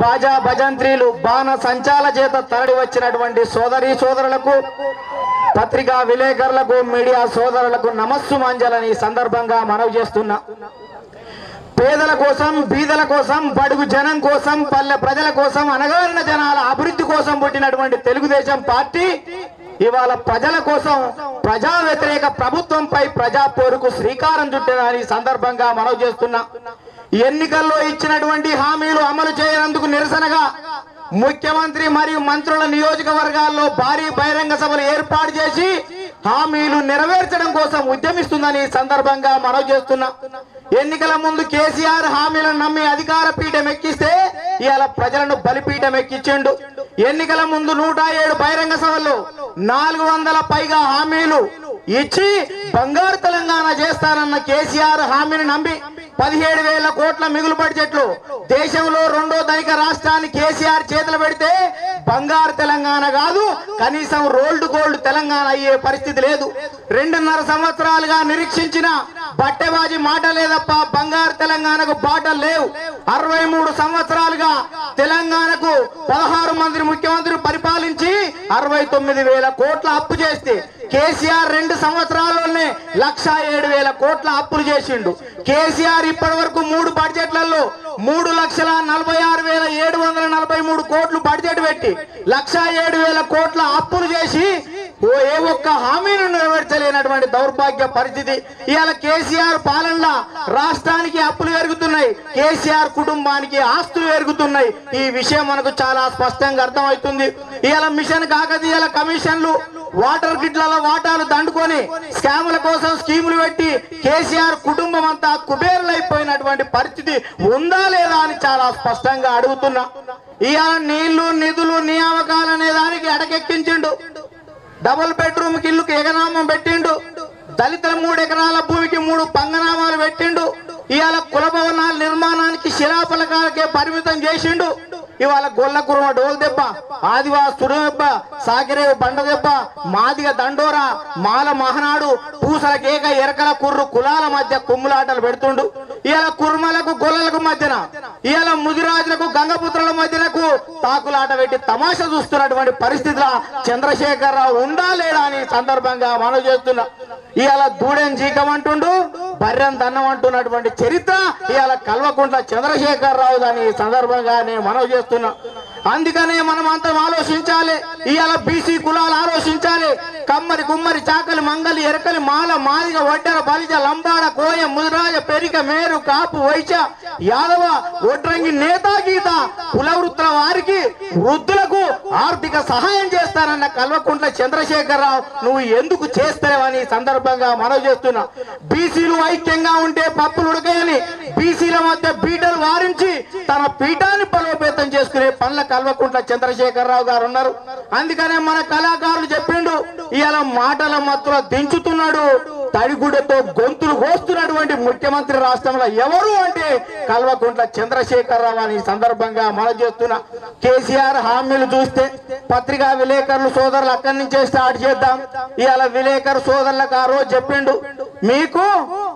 బాజా భజంత్రీలు బాణ సంచాల చేత తరలి వచ్చినటువంటి సోదరి సోదరులకు పత్రికా విలేకరులకు మీడియా సోదరులకు నమస్సు మంజలని ఈ సందర్భంగా మనవి చేస్తున్నా పేదల కోసం బీదల కోసం బడుగు జనం కోసం పల్లె ప్రజల కోసం అనగారిన జనాల అభివృద్ధి కోసం పుట్టినటువంటి తెలుగుదేశం పార్టీ ఇవాళ ప్రజల కోసం ప్రజా వ్యతిరేక ప్రభుత్వంపై ప్రజా పోరుకు శ్రీకారం చుట్టినని ఈ సందర్భంగా మనవి చేస్తున్నా ఎన్నికల్లో ఇచ్చినటువంటి హామీలు అమలు చేయనందుకు నిరసనగా ముఖ్యమంత్రి మరియు మంత్రుల నియోజకవర్గాల్లో భారీ బహిరంగ సభలు ఏర్పాటు చేసి హామీలు నెరవేర్చడం కోసం ఉద్యమిస్తుందని ఈ సందర్భంగా మనవి చేస్తున్నా ఎన్నికల ముందు కేసీఆర్ హామీలను నమ్మి అధికార పీఠం ఎక్కిస్తే ఇవాళ ప్రజలను బలిపీఠం ఎక్కించిండు ఎన్నికల ముందు నూట ఏడు బహిరంగ సభల్లో నాలుగు వందల పైగా హామీలు ఇచ్చి బంగారు తెలంగాణ చేస్తానన్న కేసీఆర్ హామీని నమ్మి పదిహేడు వేల కోట్ల మిగులు బడ్జెట్లు దేశంలో రెండో ధనిక రాష్ట్రాన్ని కేసీఆర్ చేతులు పెడితే బంగారు తెలంగాణ కాదు కనీసం రోల్డ్ గోల్డ్ తెలంగాణ అయ్యే పరిస్థితి లేదు రెండున్నర సంవత్సరాలుగా నిరీక్షించిన బట్టెబాజీ మాట లేదప్ప బంగారు తెలంగాణకు బాటలు లేవు అరవై మూడు సంవత్సరాలుగా తెలంగాణకు పదహారు మంది ముఖ్యమంత్రులు పరిపాలించి అరవై తొమ్మిది వేల కోట్ల అప్పు చేస్తే కేసీఆర్ రెండు సంవత్సరాల్లోనే లక్ష ఏడు వేల కోట్ల అప్పులు చేసిండు కేసీఆర్ ఇప్పటి వరకు మూడు బడ్జెట్లలో మూడు లక్షల నలభై ఆరు వేల ఏడు వందల నలభై మూడు కోట్లు బడ్జెట్ పెట్టి లక్ష ఏడు వేల కోట్ల అప్పులు చేసి ఓ ఏ ఒక్క హామీని నెరవేర్చలేనటువంటి దౌర్భాగ్య పరిస్థితి ఇవాళ కేసీఆర్ పాలనలో రాష్ట్రానికి అప్పులు పెరుగుతున్నాయి కేసీఆర్ కుటుంబానికి ఆస్తులు పెరుగుతున్నాయి ఈ విషయం మనకు చాలా స్పష్టంగా అర్థమవుతుంది ఇవాళ మిషన్ కాకతీయాల కమిషన్లు వాటర్ గిడ్లలో వాటాలు దండుకొని స్కాముల కోసం స్కీములు పెట్టి కేసీఆర్ కుటుంబం అంతా కుబేరులైపోయినటువంటి పరిస్థితి ఉందా లేదా అని చాలా స్పష్టంగా అడుగుతున్నా ఇవాళ నీళ్లు నిధులు నియామకాలు అనే దానికి అడకెక్కించిండు డబుల్ బెడ్రూమ్ కి ఇల్లుకి ఎగనామం పెట్టిండు దళితుల మూడు ఎకరాల భూమికి మూడు పంగనామాలు పెట్టిండు ఇవాళ కుల భవనాల నిర్మాణానికి శిలాఫలకాలకే పరిమితం చేసిండు ఇవాళ గొల్ల కురుమ డోల్ దెబ్బ ఆదివాసుడు దెబ్బ సాకిరేవు బండ దెబ్బ మాదిగ దండోరా మాల మహనాడు పూసల కేక ఎరకల కుర్రు కులాల మధ్య కుమ్ములాటలు పెడుతుండు ఇవాళ కుర్మలకు గొల్లలకు మధ్యన ఇవాళ ముదిరాజులకు గంగపుత్రుల మధ్యనకు తాకులాట పెట్టి తమాషా చూస్తున్నటువంటి పరిస్థితిలో చంద్రశేఖరరావు ఉండా లేడా అని ఈ సందర్భంగా మనం చేస్తున్నా ఇవాళ దూడెం జీకమంటుండు బర్రెం దన్నం అంటున్నటువంటి చరిత్ర ఇవాళ కల్వకుంట్ల చంద్రశేఖరరావు దాని ఈ సందర్భంగా నేను మనవి చేస్తున్నా అందుకనే మనం అంతా ఆలోచించాలి ఇవాళ బీసీ కులాలు ఆలోచించాలి కమ్మరి కుమ్మరి చాకలి మంగలి ఎరకలి మాల మాదిగ వడ్డర బలిజ లంబాడ కోయ ముదిరాజ పెరిక మేరు కాపు వైశ్య యాదవ ఒడ్రంగి నేత గీత కుల వృత్తుల వారికి వృద్ధులకు ఆర్థిక సహాయం చేస్తానన్న కల్వకుంట్ల చంద్రశేఖరరావు నువ్వు ఎందుకు చేస్తావని ఈ సందర్భంగా మనవి చేస్తున్నా బీసీలు ఐక్యంగా ఉంటే పప్పులు ఉడకాయని బీసీల మధ్య బీటలు వారించి తన పీఠాన్ని బలోపేతం చేసుకునే పనుల కల్వకుంట్ల చంద్రశేఖరరావు గారు ఉన్నారు అందుకనే మన కళాకారులు చెప్పిండు ఇవాళ మాటల మత్తులో దించుతున్నాడు తడిగుడ్డతో గొంతులు కోస్తున్నటువంటి ముఖ్యమంత్రి రాష్ట్రంలో ఎవరు అంటే కల్వకుంట్ల చంద్రశేఖరరావు అని ఈ సందర్భంగా మనం చేస్తున్నా కేసీఆర్ హామీలు చూస్తే పత్రికా విలేకరులు సోదరులు అక్కడి నుంచే స్టార్ట్ చేద్దాం ఇవాళ విలేకరు సోదరులకు ఆ రోజు చెప్పిండు మీకు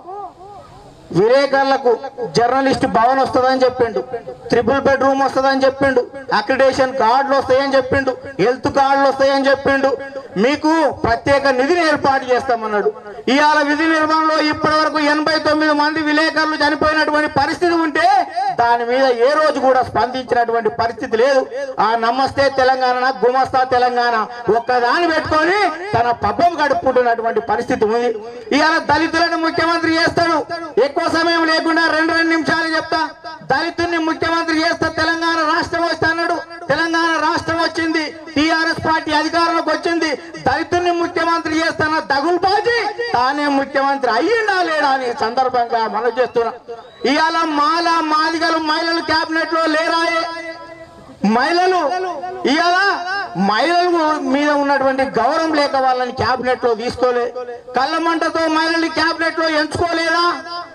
విలేకరులకు జర్నలిస్ట్ భవన్ వస్తుందని చెప్పిండు త్రిపుల్ బెడ్రూమ్ వస్తుందని చెప్పిండు అక్రిడేషన్ కార్డులు వస్తాయని చెప్పిండు హెల్త్ కార్డులు వస్తాయని చెప్పిండు మీకు ప్రత్యేక నిధిని ఏర్పాటు చేస్తామన్నాడు ఇవాళ విధి నిర్మాణంలో ఇప్పటి వరకు ఎనభై తొమ్మిది మంది విలేకరులు చనిపోయినటువంటి పరిస్థితి ఉంటే దాని మీద ఏ రోజు కూడా స్పందించినటువంటి పరిస్థితి లేదు ఆ నమస్తే తెలంగాణ గుమస్తా తెలంగాణ ఒక్కదాన్ని పెట్టుకొని తన పబ్బం గడుపుకుంటున్నటువంటి పరిస్థితి ఉంది ఇవాళ దళితులను ముఖ్యమంత్రి చేస్తాడు ఎక్కువ సమయం లేకుండా రెండు రెండు నిమిషాలు చెప్తా దళితుల్ని ముఖ్యమంత్రి చేస్తా తెలంగాణ రాష్ట్రం వస్తా అన్నాడు తెలంగాణ రాష్ట్రం వచ్చింది టిఆర్ఎస్ పార్టీ అధికారంలోకి వచ్చింది దళితుల్ని ముఖ్యమంత్రి చేస్తాన దగుల్బాజీ తానే ముఖ్యమంత్రి అయ్యిండా లేడా అని ఈ సందర్భంగా మనం చేస్తున్నా ఇవాళ మాల మాదిగలు మహిళలు కేబినెట్ లో లేరాయే మహిళలు ఇవాళ మహిళలు మీద ఉన్నటువంటి గౌరవం లేక వాళ్ళని క్యాబినెట్ లో తీసుకోలే కళ్ళమంటతో మహిళల్ని క్యాబినెట్ లో ఎంచుకోలేదా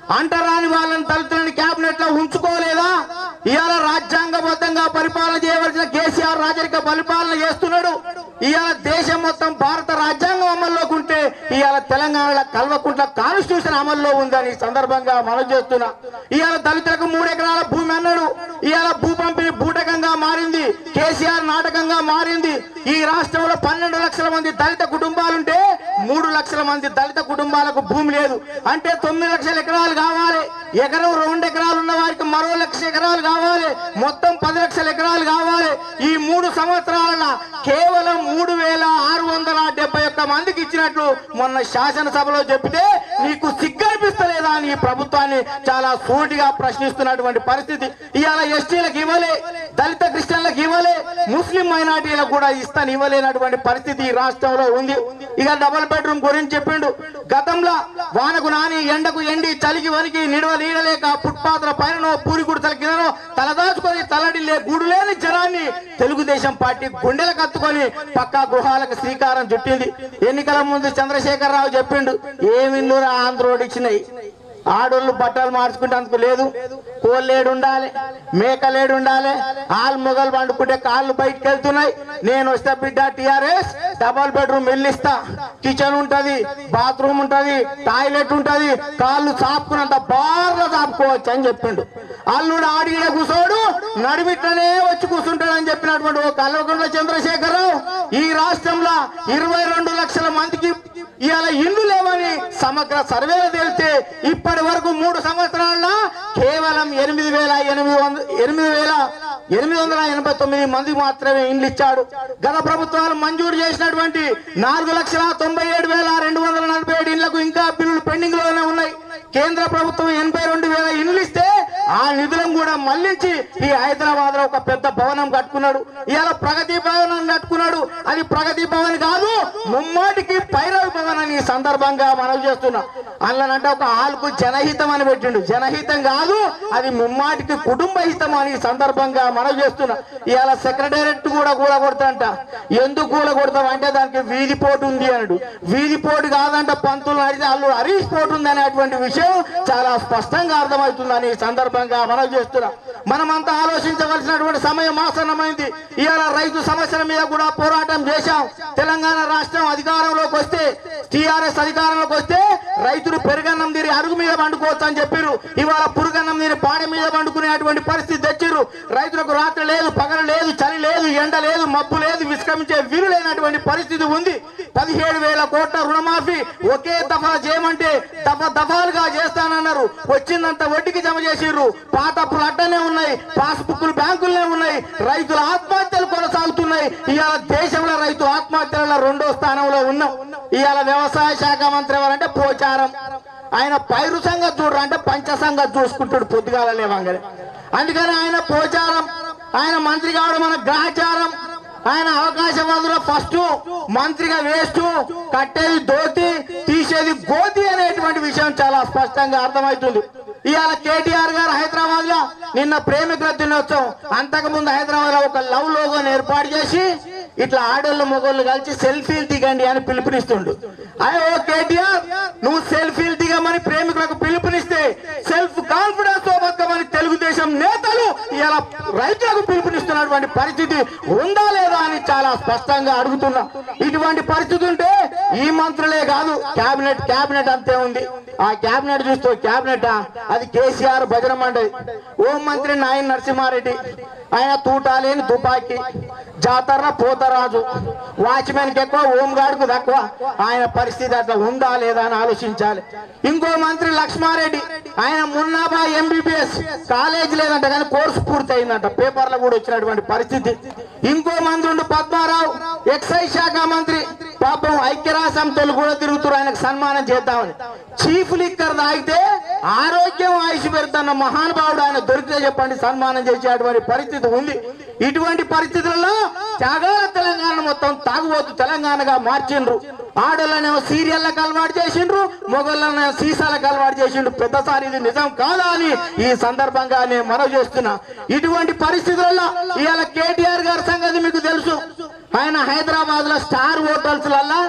అంటరాని వాళ్ళని దళితులని క్యాబినెట్ లో ఉంచుకోలేదా ఇవాళ రాజ్యాంగబద్ధంగా పరిపాలన చేయవలసిన కేసీఆర్ రాజరిక పరిపాలన చేస్తున్నాడు ఇవాళ దేశం మొత్తం భారత రాజ్యాంగం అమల్లోకి ఉంటే ఇవాళ తెలంగాణలో కల్వకుంట్ల కాన్స్టిట్యూషన్ అమల్లో ఉందని ఈ సందర్భంగా మనం చేస్తున్నా ఇవాళ దళితులకు మూడు ఎకరాల భూమి అన్నాడు ఇవాళ భూ పంపిణీ బూటకంగా మారింది కేసీఆర్ నాటకంగా మారింది ఈ రాష్ట్రంలో పన్నెండు లక్షల మంది దళిత కుటుంబాలుంటే మూడు లక్షల మంది దళిత కుటుంబాలకు భూమి లేదు అంటే తొమ్మిది లక్షల ఎకరాలు కావాలి ఎకరం రెండు ఎకరాలు ఉన్న వారికి మరో లక్ష ఎకరాలు కావాలి మొత్తం పది లక్షల ఎకరాలు కావాలి ఈ మూడు సంవత్సరాల కేవలం మూడు వేల ఆరు వందల డెబ్బై ఒక్క మందికి ఇచ్చినట్లు మొన్న శాసనసభలో చెప్తే నీకు సిగ్గనిపిస్తలేదా అని ఈ ప్రభుత్వాన్ని చాలా సూటిగా ప్రశ్నిస్తున్నటువంటి పరిస్థితి ఇవాళ ఎస్టీలకు ఇవ్వలే దళిత క్రిస్టియన్లకు ఇవ్వలే ముస్లిం మైనార్టీలకు కూడా ఇస్తాను ఇవ్వలేనటువంటి పరిస్థితి ఈ రాష్ట్రంలో ఉంది ఇక డబుల్ బెడ్రూమ్ గురించి చెప్పిండు గతంలో వానకు నాని ఎండకు ఎండి చలికి వనికి నిడవ నీడలేక ఫుట్పాత్ల పైన పూరి గుడితల కిందనో తలదాచుకొని తలడిల్లే గూడు లేని జనాన్ని తెలుగుదేశం పార్టీ గుండెల కత్తుకొని పక్కా గృహాలకు శ్రీకారం చుట్టింది ఎన్నికల ముందు చంద్రశేఖరరావు చెప్పిండు ఏమిల్లు ఆంధ్రోడు ఇచ్చినాయి ఆడోళ్ళు బట్టలు మార్చుకుంటేందుకు లేదు కోళ్ళేడు ఉండాలి మేకలేడు ఉండాలి ఆలు మొగలు పండుకుంటే కాళ్ళు బయటకు వెళ్తున్నాయి నేను వస్తే బిడ్డ టిఆర్ఎస్ డబల్ బెడ్రూమ్ ఇల్లు కిచెన్ ఉంటది బాత్రూమ్ ఉంటది టాయిలెట్ ఉంటది కాళ్ళు చాపుకున్నంత బార్లో చాపుకోవచ్చు అని చెప్పిండు అల్లుడు ఆడిడ కూసోడు నడిమిట్లనే వచ్చి కూర్చుంటాడని చెప్పినటువంటి ఓ కల్వకుంట్ల చంద్రశేఖరరావు ఈ రాష్ట్రంలో ఇరవై రెండు లక్షల మందికి ఇవాళ ఇల్లు లేవని సమగ్ర సర్వేలు తేలితే ఇప్పటి వరకు మూడు సంవత్సరాల్లో కేవలం ఎనిమిది వేల ఎనిమిది వంద ఎనిమిది వేల ఎనిమిది వందల ఎనభై తొమ్మిది మంది మాత్రమే ఇండ్లు ఇచ్చాడు గత ప్రభుత్వాలు మంజూరు చేసినటువంటి నాలుగు లక్షల తొంభై ఏడు వేల రెండు వందల నలభై ఏడు ఇళ్లకు ఇంకా బిల్లులు పెండింగ్ లోనే ఉన్నాయి కేంద్ర ప్రభుత్వం ఎనభై రెండు వేల ఇండ్లు ఇస్తే ఆ నిధులను కూడా మళ్లించి ఈ హైదరాబాద్ లో ఒక పెద్ద భవనం కట్టుకున్నాడు ఇవాళ ప్రగతి భవనం కట్టుకున్నాడు అది ప్రగతి భవన్ కాదు ముమ్మాటికి పైరవి భవన్ అని ఈ సందర్భంగా మనం చేస్తున్నాం అందులోనంటే ఒక ఆల్కు జనహితం అని పెట్టిండు జనహితం కాదు అది ముమ్మాటికి కుటుంబ హితం అని ఈ సందర్భంగా మనం చేస్తున్నాం ఇవాళ సెక్రటేరియట్ కూడా కూడగొడతాంట ఎందుకు కూడగొడతాం అంటే దానికి వీధి పోటు ఉంది అన్నాడు వీధి పోటు కాదంట పంతులు అడిగితే అల్లు హరీష్ పోటు ఉంది అనేటువంటి విషయం చాలా స్పష్టంగా అర్థమవుతుందని ఈ సందర్భంగా మనం చేస్తున్నాం మనమంతా ఆలోచించవలసినటువంటి సమయం ఆసన్నమైంది ఇవాళ రైతు సమస్యల మీద కూడా పోరాటం చేశాం తెలంగాణ రాష్ట్రం అధికారంలోకి వస్తే టిఆర్ఎస్ అధికారంలోకి వస్తే రైతులు పెరుగన్నం తీరి అరుగు మీద పండుకోవచ్చు అని చెప్పారు ఇవాళ పురుగన్నం తీరి పాడి మీద పండుకునేటువంటి పరిస్థితి తెచ్చిర్రు రైతులకు రాత్రి లేదు పగలు లేదు చలి లేదు ఎండ లేదు మబ్బు లేదు విశ్రమించే వీలు లేనటువంటి పరిస్థితి ఉంది పదిహేడు వేల కోట్ల రుణమాఫీ ఒకే దఫా చేయమంటే దఫ దఫాలుగా చేస్తానన్నారు వచ్చిందంత వడ్డీకి జమ చేసిర్రు పాత అప్పులు అడ్డనే ఉన్నాయి పాస్ బుక్లు బ్యాంకులనే ఉన్నాయి రైతుల ఆత్మహత్యలు కొనసాగుతున్నాయి ఇవాళ దేశంలో రైతు ఆత్మహత్యల రెండో స్థానంలో ఉన్నాం ఇవాళ వ్యవసాయ శాఖ మంత్రి ఎవరంటే పోచారం ఆయన పైరు సంగతి చూడరు అంటే పంచ సంగతి చూసుకుంటాడు పొద్దుగాల లేవంగానే అందుకని ఆయన పోచారం ఆయన మంత్రి కావడం మన గ్రహచారం ఆయన అవకాశవాదులో ఫస్ట్ మంత్రిగా వేస్తూ కట్టేది దోతి తీసేది గోతి అనేటువంటి విషయం చాలా స్పష్టంగా అర్థమవుతుంది ఇవాళ కేటీఆర్ గారు హైదరాబాద్ లో నిన్న ప్రేమికుల దినోత్సవం అంతకు ముందు హైదరాబాద్ లో ఒక లవ్ లోగోని ఏర్పాటు చేసి ఇట్లా ఆడోళ్ళు మొగోళ్ళు కలిసి సెల్ఫీలు దిగండి అని పిలుపునిస్తుండు అయ్యో కేటీఆర్ నువ్వు సెల్ఫీలు దిగమని ప్రేమికులకు పిలుపునిస్తే సెల్ఫ్ కాన్ఫిడెన్స్ తో బతకమని తెలుగుదేశం నేతలు ఇలా రైతులకు పిలుపునిస్తున్నటువంటి పరిస్థితి ఉందా లేదా అని చాలా స్పష్టంగా అడుగుతున్నా ఇటువంటి పరిస్థితి ఉంటే ఈ మంత్రులే కాదు కేబినెట్ కేబినెట్ అంతే ఉంది ఆ కేబినెట్ చూస్తే కేబినెట్ అది కేసీఆర్ భజన మండలి హోం మంత్రి నాయన్ నరసింహారెడ్డి ఆయన తూటాలేని తుపాకీ జాతర పోతరాజు వాచ్మెన్ కి ఎక్కువ హోం గార్డ్ కు తక్కువ ఆయన పరిస్థితి అట్లా ఉందా లేదా అని ఆలోచించాలి ఇంకో మంత్రి లక్ష్మారెడ్డి ఆయన మున్నాబా ఎంబీబీఎస్ కాలేజ్ లేదంట కానీ కోర్సు పూర్తి అయిందంట పేపర్లో కూడా వచ్చినటువంటి పరిస్థితి ఇంకో మంత్రి ఉండు పద్మారావు ఎక్సైజ్ శాఖ మంత్రి పాపం ఐక్యరాజ్య సమితులు కూడా తిరుగుతున్నారు ఆయనకు సన్మానం చేద్దామని చీఫ్ లిక్కర్ తాగితే ఆరోగ్యం ఆయుష్ పెడుతున్న మహానుభావుడు ఆయన దొరికితే చెప్పండి సన్మానం చేసేటువంటి పరిస్థితి ఉంది ఇటువంటి పరిస్థితులలో త్యాగాల తెలంగాణ మొత్తం తాగుబోతు తెలంగాణగా మార్చిండ్రు ఆడోళ్ళనేమో సీరియళ్ళకి అలవాటు చేసిండ్రు మొగళ్ళనేమో సీసాలకు అలవాటు చేసిండ్రు పెద్దసారి ఇది నిజం కాదా అని ఈ సందర్భంగా నేను మనవి చేస్తున్నా ఇటువంటి పరిస్థితులలో ఇవాళ కేటీఆర్ గారి సంగతి మీకు తెలుసు ఆయన హైదరాబాద్ లో స్టార్ హోటల్స్ లల్లా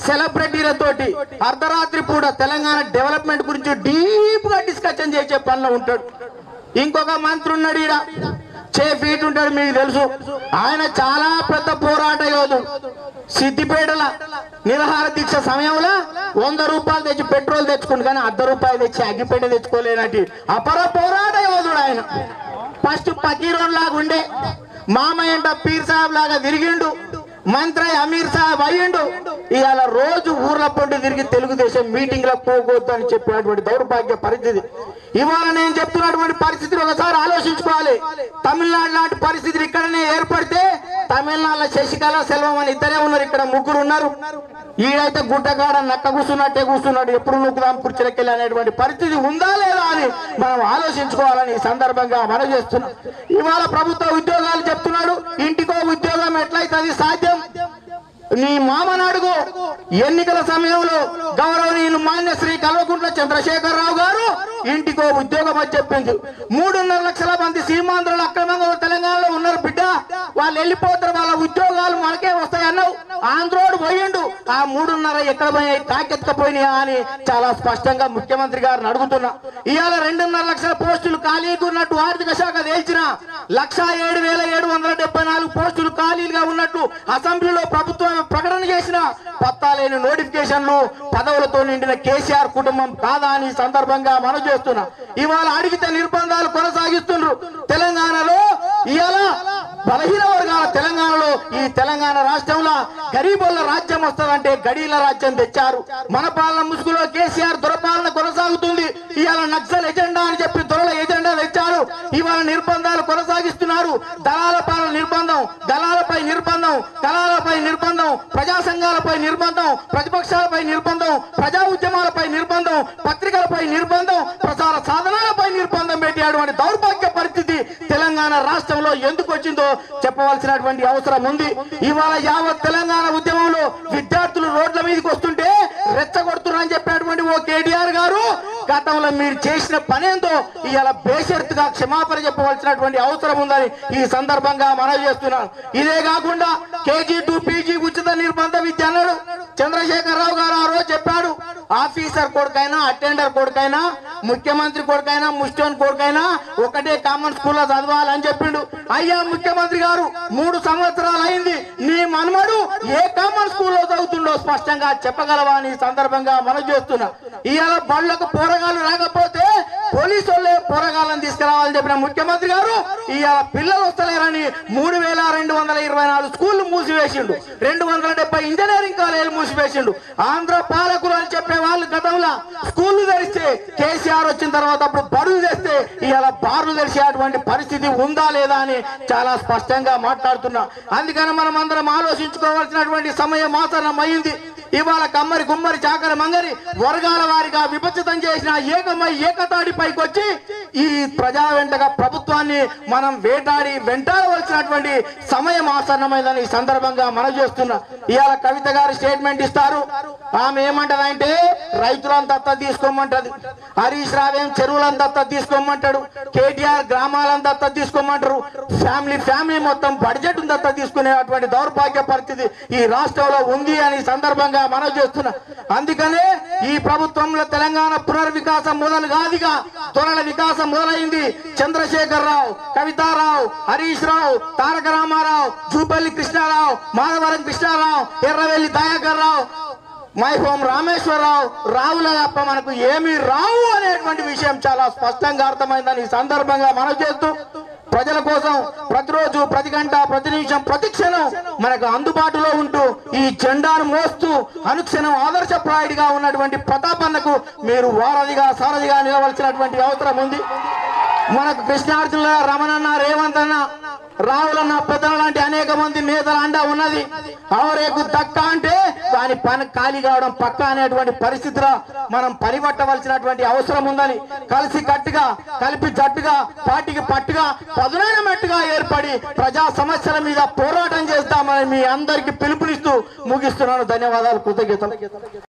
సెలబ్రిటీలతోటి అర్ధరాత్రి పూట తెలంగాణ డెవలప్మెంట్ గురించి డీప్ గా డిస్కషన్ చేసే పనిలో ఉంటాడు ఇంకొక మంత్రి ఉన్నాడు ఈడ చే ఫీట్ ఉంటాడు మీకు తెలుసు ఆయన చాలా పెద్ద పోరాట యోధుడు సిద్దిపేటల నిరహార దీక్ష సమయంలో వంద రూపాయలు తెచ్చి పెట్రోల్ తెచ్చుకుంటు కానీ అర్ధ రూపాయలు తెచ్చి అగ్గిపెట్టె తెచ్చుకోలేనటి అపర పోరాట యోధుడు ఆయన ఫస్ట్ పకీరోన్ లాగా ఉండే మామయ్యంట పీర్ సాహెబ్ లాగా తిరిగిండు మంత్రి అమీర్ సాహెబ్ అయ్యిండు ఇవాళ రోజు ఊర్ల పొంటి తిరిగి తెలుగుదేశం మీటింగ్ లో పోగొద్దు అని చెప్పినటువంటి దౌర్భాగ్య పరిస్థితి ఇవాళ నేను చెప్తున్నటువంటి పరిస్థితిని ఒకసారి ఆలోచించుకోవాలి తమిళనాడు లాంటి పరిస్థితులు ఇక్కడనే ఏర్పడితే తమిళనాడులో శశికళ సెల్వం అని ఇద్దరే ఉన్నారు ఇక్కడ ముగ్గురు ఉన్నారు ఈడైతే గుడ్డగాడ నక్క కూర్చున్నట్టే కూర్చున్నాడు ఎప్పుడు నూకుదాం కుర్చీలకెళ్ళి అనేటువంటి పరిస్థితి ఉందా లేదా అని మనం ఆలోచించుకోవాలని ఈ సందర్భంగా మనం చేస్తున్నాం ఇవాళ ప్రభుత్వ ఉద్యోగాలు చెప్తున్నాడు ఇంటికో ఉద్యోగం ఎట్లయితే సాధ్యం నీ మామను అడుగు ఎన్నికల సమయంలో గౌరవనీయులు మాన్య శ్రీ కల్వకుంట్ల చంద్రశేఖరరావు గారు ఇంటికో ఉద్యోగం అని చెప్పింది మూడున్నర లక్షల మంది సీమాంధ్రులు అక్రమంగా తెలంగాణలో ఉన్నారు బిడ్డ వాళ్ళు వెళ్ళిపోతారు వాళ్ళ ఉద్యోగాలు మనకే వస్తాయి అన్నావు ఆంధ్రోడు పోయిండు ఆ మూడున్నర ఎక్కడ పోయాయి కాకెత్తకపోయినాయా అని చాలా స్పష్టంగా ముఖ్యమంత్రి గారిని అడుగుతున్నా ఇవాళ రెండున్నర లక్షల పోస్టులు ఖాళీగా ఉన్నట్టు ఆర్థిక శాఖ తేల్చిన లక్ష ఏడు వేల ఏడు వందల డెబ్బై నాలుగు పోస్టులు ఖాళీలుగా ఉన్నట్టు అసెంబ్లీలో ప్రభుత్వం ప్రకటన చేసిన పత్తా లేని నోటిఫికేషన్లు పదవులతో నిండిన కేసీఆర్ కుటుంబం కాదా అని ఈ సందర్భంగా మనం చేస్తున్నా ఇవాళ అడిగితే నిర్బంధాలు కొనసాగిస్తుండ్రు తెలంగాణలో ఇవాళ బలహీన వర్గాల తెలంగాణలో ఈ తెలంగాణ రాష్ట్రంలో గరీబుల రాజ్యం వస్తుందంటే గడీల రాజ్యం తెచ్చారు మన పాలన ముసుగులో కేసీఆర్ దురపాలన కొనసాగుతుంది ఇవాళ నక్సల్ ఎజెండా అని చెప్పి దొరల ఎజెండా తెచ్చారు ఇవాళ నిర్బంధాలు కొనసాగిస్తున్నారు దళాల పాలన నిర్బంధం దళాలపై నిర్బంధం కళాలపై నిర్బంధం ప్రజా సంఘాలపై నిర్బంధం ప్రతిపక్షాలపై నిర్బంధం ప్రజా ఉద్యమాలపై నిర్బంధం పత్రికలపై నిర్బంధం ప్రసార సాధనాలపై నిర్బంధం పెట్టేటువంటి దౌర్భాగ్య పరిస్థితి తెలంగాణ రాష్ట్రంలో ఎందుకు వచ్చిందో చెప్పవలసినటువంటి అవసరం ఉంది ఇవాళ యావత్ తెలంగాణ ఉద్యమంలో విద్యార్థులు రోడ్ల మీదకి వస్తుంటే రెచ్చగొడుతున్నారని చెప్పినటువంటి ఓ కేటీఆర్ గారు గతంలో మీరు చేసిన పనేందో ఇవాళ బేషరతుగా క్షమాపణ చెప్పవలసినటువంటి అవసరం ఉందని ఈ సందర్భంగా మనవి చేస్తున్నాను ఇదే కాకుండా కేజీ టు పీజీ ఉచిత నిర్బంధ విద్య అన్నాడు చంద్రశేఖరరావు గారు ఆ రోజు చెప్పాడు ఆఫీసర్ కొడుకైనా అటెండర్ కొడుకైనా ముఖ్యమంత్రి కొడుకైనా ముస్టోన్ కొడుకైనా ఒకటే కామన్ స్కూల్లో చదవాలని చెప్పిండు అయ్యా ముఖ్యమంత్రి గారు మూడు సంవత్సరాలు అయింది నీ మనమడు ఏ కామన్ స్కూల్లో చదువుతుండో స్పష్టంగా చెప్పగలవా అని ఈ సందర్భంగా మనం చేస్తున్నా ఇవాళ బళ్ళకు పోరగాళ్ళు రాకపోతే పోలీసు వాళ్ళే పోరగాళ్ళని తీసుకురావాలని చెప్పిన ముఖ్యమంత్రి గారు ఇవాళ పిల్లలు వస్తలేరని మూడు వేల రెండు వందల ఇరవై నాలుగు స్కూళ్లు మూసివేసిండు రెండు వందల డెబ్బై ఇంజనీరింగ్ కాలేజీలు మూసివేసిండు ఆంధ్ర పాలకులు అని చెప్పే వాళ్ళు గతంలో స్కూళ్లు తెరిస్తే కేసీఆర్ వచ్చిన తర్వాత అప్పుడు బడులు తెస్తే ఇవాళ బార్లు తెరిచేటువంటి పరిస్థితి ఉందా లేదా అని చాలా స్పష్టంగా మాట్లాడుతున్నా అందుకని మనం అందరం ఆలోచించుకోవాల్సినటువంటి సమయం ఆసనం అయింది ఇవాళ కమ్మరి కుమ్మరి చాకరి మంగరి వర్గాల వారిగా విభజితం చేసిన ఏకమై ఏకతాడి పైకి వచ్చి ఈ ప్రజా వెంటగా ప్రభుత్వాన్ని మనం వేటాడి వెంటాడవలసినటువంటి సమయం ఆసన్నమైందని ఈ సందర్భంగా మనం చేస్తున్నా ఇవాళ కవిత గారు స్టేట్మెంట్ ఇస్తారు ఆమె ఏమంటదంటే రైతులంతా దత్తత తీసుకోమంటది హరీష్ రావేం చెరువులంతా దత్తత తీసుకోమంటాడు కేటీఆర్ గ్రామాలంతా దత్తత తీసుకోమంటారు ఫ్యామిలీ ఫ్యామిలీ మొత్తం బడ్జెట్ దత్తత తీసుకునేటువంటి దౌర్భాగ్య పరిస్థితి ఈ రాష్ట్రంలో ఉంది అని ఈ సందర్భంగా మనం చేస్తున్నా అందుకనే ఈ ప్రభుత్వంలో తెలంగాణ పునర్వికాసం మొదలు కాదుగా త్వరల వికాసం మొదలైంది చంద్రశేఖర్ రావు కవితారావు హరీష్ రావు తారక రామారావు జూపల్లి కృష్ణారావు మాధవరం కృష్ణారావు ఎర్రవెల్లి దయాకర్ రావు మై హోమ్ రామేశ్వరరావు రావుల తప్ప మనకు ఏమీ రావు అనేటువంటి విషయం చాలా స్పష్టంగా అర్థమైందని ఈ సందర్భంగా మనం చేస్తూ ప్రజల కోసం ప్రతిరోజు ప్రతి గంట ప్రతి నిమిషం ప్రతి క్షణం మనకు అందుబాటులో ఉంటూ ఈ జెండాను మోస్తూ అనుక్షణం ఆదర్శప్రాయుడిగా ఉన్నటువంటి ప్రతాపన్నకు మీరు వారధిగా సారథిగా నిలవలసినటువంటి అవసరం ఉంది మనకు కృష్ణార్జునుల రమణన్న రేవంత్ అన్న రావులన్న పెద్దల లాంటి అనేక మంది నేతల అండా ఉన్నది అవరేకు దక్క అంటే దాని పని ఖాళీ కావడం పక్క అనేటువంటి పరిస్థితిలో మనం పనిపట్టవలసినటువంటి అవసరం ఉందని కలిసి కట్టుగా కలిపి జట్టుగా పార్టీకి పట్టుగా పదునైన మెట్టుగా ఏర్పడి ప్రజా సమస్యల మీద పోరాటం చేస్తామని మీ అందరికీ పిలుపునిస్తూ ముగిస్తున్నాను ధన్యవాదాలు కృతజ్ఞతలు